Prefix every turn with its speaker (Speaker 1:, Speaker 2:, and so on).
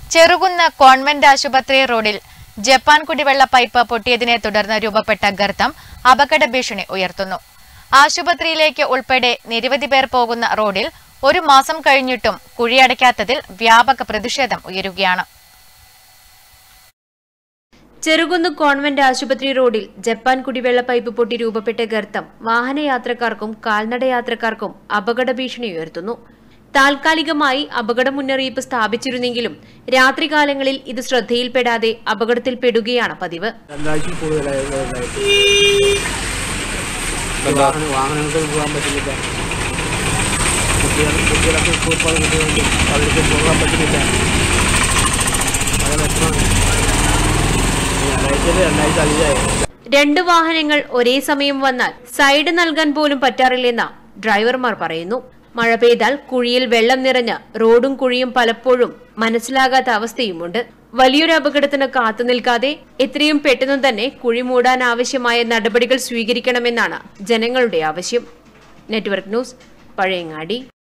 Speaker 1: Cherukunnu convent ആശുപത്രി റോഡിൽ Japan കുടിവെള്ള പൈപ്പ് പൊട്ടിയതിനെ തുടർന്ന് രൂപപ്പെട്ട ഗർത്തം അപകട ഭീഷണി ഉയർത്തുന്നു ആശുപത്രിയിലേക്ക് ഉൾപ്പെടെ നിരവധി പേർ പോകുന്ന റോഡിൽ ഒരു മാസം കഴിഞ്ഞിട്ടും കുഴിയടയ്ക്കാത്തതിൽ വ്യാപക പ്രതിഷേധം ഉയരുകയാണ്
Speaker 2: ചെറുകുന്ന് കോൺവെന്റ് ആശുപത്രി റോഡിൽ ജപ്പാൻ കുടിവെള്ള പൈപ്പ് പൊട്ടി രൂപപ്പെട്ട ഗർത്തം വാഹനയാത്രക്കാർക്കും കാൽനടയാത്രക്കാർക്കും അപകട ഭീഷണി ഉയർത്തുന്നു താൽക്കാലികമായി അപകട മുന്നറിയിപ്പ് സ്ഥാപിച്ചിരുന്നെങ്കിലും രാത്രികാലങ്ങളിൽ ഇത് ശ്രദ്ധയിൽപ്പെടാതെ അപകടത്തിൽപ്പെടുകയാണ് പതിവ്
Speaker 3: രണ്ടാഴ്ച കൂടുതലായി ഉണ്ടായിട്ട് വാഹന വാഹനങ്ങൾക്ക് പോകാൻ പറ്റുന്നില്ല കുട്ടികൾ കുട്ടികളൊക്കെ സ്കൂൾ പോകുന്ന കുട്ടികളുണ്ട് അവർക്ക് പോകാൻ പറ്റുന്നില്ല അത് വിഷമമാണ് രണ്ടാഴ്ചയിൽ രണ്ടാഴ്ച അധികമായി
Speaker 2: രണ്ട് വാഹനങ്ങൾ ഒരേ സമയം വന്നാൽ സൈഡ് നൽകാൻ പോലും പറ്റാറില്ലെന്ന ഡ്രൈവർമാർ പറയുന്നു മഴ പെയ്താൽ കുഴിയിൽ വെള്ളം നിറഞ്ഞ് റോഡും കുഴിയും പലപ്പോഴും മനസ്സിലാകാത്ത അവസ്ഥയുമുണ്ട് വലിയൊരു അപകടത്തിന് കാത്തു നിൽക്കാതെ എത്രയും പെട്ടെന്ന് തന്നെ കുഴി മൂടാൻ ആവശ്യമായ നടപടികൾ സ്വീകരിക്കണമെന്നാണ് ജനങ്ങളുടെ ആവശ്യം നെറ്റ്വർക്ക് ന്യൂസ് പഴയങ്ങാടി